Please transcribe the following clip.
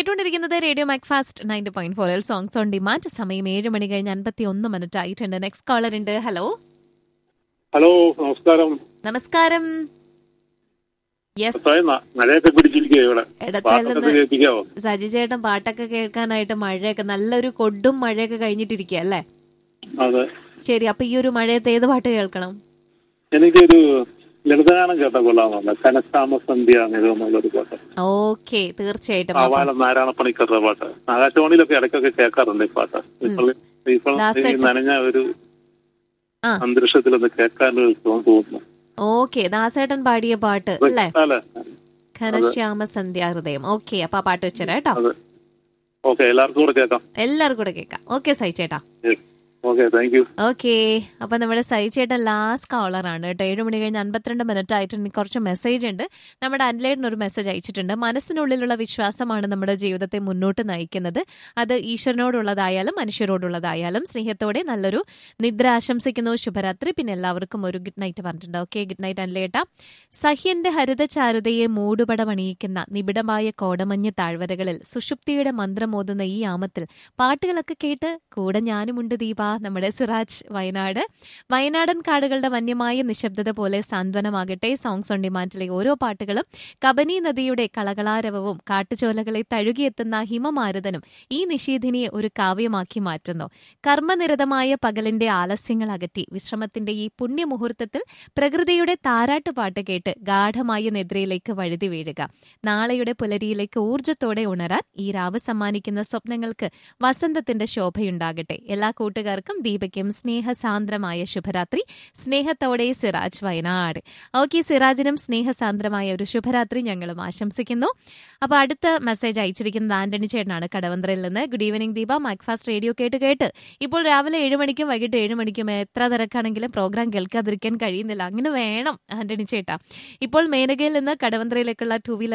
കേട്ടുകൊണ്ടിരിക്കുന്നത് radio Macfast ninety point ഫോറിൽ songs on demand സമയം ഏഴ് മണി കഴിഞ്ഞ് അൻപത്തി ഒന്ന് മിനിറ്റ് ആയിട്ടുണ്ട് നെക്സ്റ്റ് കോളർ ഉണ്ട് ഹലോ ഹലോ നമസ്കാരം നമസ്കാരം യെസ് അത്താഴം ന- മഴയൊക്കെ പിടിച്ചിരിക്കുക ഇവിടെ ഇടത്തേൽ പാട്ടൊക്കെ നിന്ന് കേൾപ്പിക്കാവോ സജി ചേട്ടൻ പാട്ടൊക്കെ കേൾക്കാനായിട്ട് മഴയൊക്കെ നല്ലൊരു കൊടും മഴയൊക്കെ കഴിഞ്ഞിട്ടിരിക്കുക അല്ലേ അതെ ശരി അപ്പൊ ഈ ഒരു മഴയത്ത് ഏത് പാട്ട് കേൾക്കണം എനിക്കൊരു ലളിതഗാനം കേട്ട കൊള്ളാമല്ല കനശ്യാമ സന്ധ്യ എന്നുള്ളൊരു പാട്ട് ഓക്കെ തീർച്ചയായിട്ടും അപ്പൊ ആവാലം നാരായണ പണിക്കറുടെ പാട്ട് ആകാശവാണിയിലൊക്കെ ഇടയ്ക്കൊക്കെ കേൾക്കാറുണ്ട് ഈ പാട്ട് ഇപ്പോൾ ഇപ്പോൾ ഈ നനഞ്ഞ ഒരു ആ. അന്തരീക്ഷത്തിലൊന്ന് കേൾക്കാനൊരു സുഖം തോന്നുന്നു ഓക്കെ ദാസേട്ടൻ പാടിയ പാട്ട് അല്ലേ അല്ലേ ഘനശ്യാമ സന്ധ്യാഹൃദയം ഓക്കെ അപ്പൊ ആ പാട്ട് വെച്ചേരാ കേട്ടോ അതെ ഓക്കെ എല്ലാവർക്കും കൂടെ കേൾക്കാം എല്ലാവർക്കും കൂടെ കേൾക്കാം ഓക്കെ സൈച്ചേട്ടാ ഓക്കെ താങ്ക് യു ഓക്കെ അപ്പൊ നമ്മുടെ സൈച്ചേട്ടൻ ലാസ്റ്റ് കോളർ ആണ് കേട്ടോ ഏഴ് മണി കഴിഞ്ഞ് അൻപത്തിരണ്ട് മിനിറ്റ് ആയിട്ട് എനിക്ക് കുറച്ച് മെസ്സേജ് ഉണ്ട് നമ്മുടെ അൻലേഡിന് ഒരു മെസ്സേജ് അയച്ചിട്ടുണ്ട് മനസ്സിനുള്ളിലുള്ള വിശ്വാസമാണ് നമ്മുടെ ജീവിതത്തെ മുന്നോട്ട് നയിക്കുന്നത് അത് ഈശ്വരനോടുള്ളതായാലും മനുഷ്യരോടുള്ളതായാലും സ്നേഹത്തോടെ നല്ലൊരു നിദ്ര ആശംസിക്കുന്നു ശുഭരാത്രി പിന്നെ എല്ലാവർക്കും ഒരു ഗുഡ് നൈറ്റ് പറഞ്ഞിട്ടുണ്ട് ഓക്കെ ഗുഡ് നൈറ്റ് അൻലേട്ട സഹ്യന്റെ ഹരിതചാരുതയെ മൂടുപടമണിയിക്കുന്ന നിബിഡമായ കോടമഞ്ഞ് താഴ്വരകളിൽ സുഷുപ്തിയുടെ മന്ത്രമോതുന്ന ഈ ആമത്തിൽ പാട്ടുകളൊക്കെ കേട്ട് കൂടെ ഞാനുമുണ്ട് ദീപ നമ്മുടെ സിറാജ് വയനാട് വയനാടൻ കാടുകളുടെ വന്യമായ നിശബ്ദത പോലെ സാന്ത്വനമാകട്ടെ സോങ്സ് ഓൺ ഡിമാൻഡിലെ ഓരോ പാട്ടുകളും കബനി നദിയുടെ കളകളാരവവും കാട്ടുചോലകളെ തഴുകിയെത്തുന്ന ഹിമമാരുതനും ഈ നിഷേധിനിയെ ഒരു കാവ്യമാക്കി മാറ്റുന്നു കർമ്മനിരതമായ പകലിന്റെ ആലസ്യങ്ങൾ അകറ്റി വിശ്രമത്തിന്റെ ഈ പുണ്യമുഹൂർത്തത്തിൽ പ്രകൃതിയുടെ താരാട്ടുപാട്ട് കേട്ട് ഗാഠമായ നിദ്രയിലേക്ക് വഴുതി വീഴുക നാളെയുടെ പുലരിയിലേക്ക് ഊർജ്ജത്തോടെ ഉണരാൻ ഈ രാവ് സമ്മാനിക്കുന്ന സ്വപ്നങ്ങൾക്ക് വസന്തത്തിന്റെ ശോഭയുണ്ടാകട്ടെ എല്ലാ കൂട്ടുകാർക്കും ദീപയ്ക്കും സ്നേഹസാന്ദ്രമായ ശുഭരാത്രി സ്നേഹത്തോടെ സിറാജ് വയനാട് ഓക്കെ സിറാജിനും സ്നേഹസാന്ദ്രമായ ഒരു ശുഭരാത്രി ഞങ്ങളും ആശംസിക്കുന്നു അപ്പൊ അടുത്ത മെസ്സേജ് അയച്ചിരിക്കുന്നത് ആന്റണി ചേട്ടനാണ് കടവന്ത്രയിൽ നിന്ന് good evening Deepa Macfast radio കേട്ട് കേട്ട് ഇപ്പോൾ രാവിലെ ഏഴ് മണിക്കും വൈകിട്ട് ഏഴ് മണിക്കും എത്ര തിരക്കാണെങ്കിലും പ്രോഗ്രാം കേൾക്കാതിരിക്കാൻ കഴിയുന്നില്ല അങ്ങനെ വേണം ആന്റണി ചേട്ടാ ഇപ്പോൾ മേനകയിൽ നിന്ന് കടവന്ത്രയിലേക്കുള്ള ടൂ വീലർ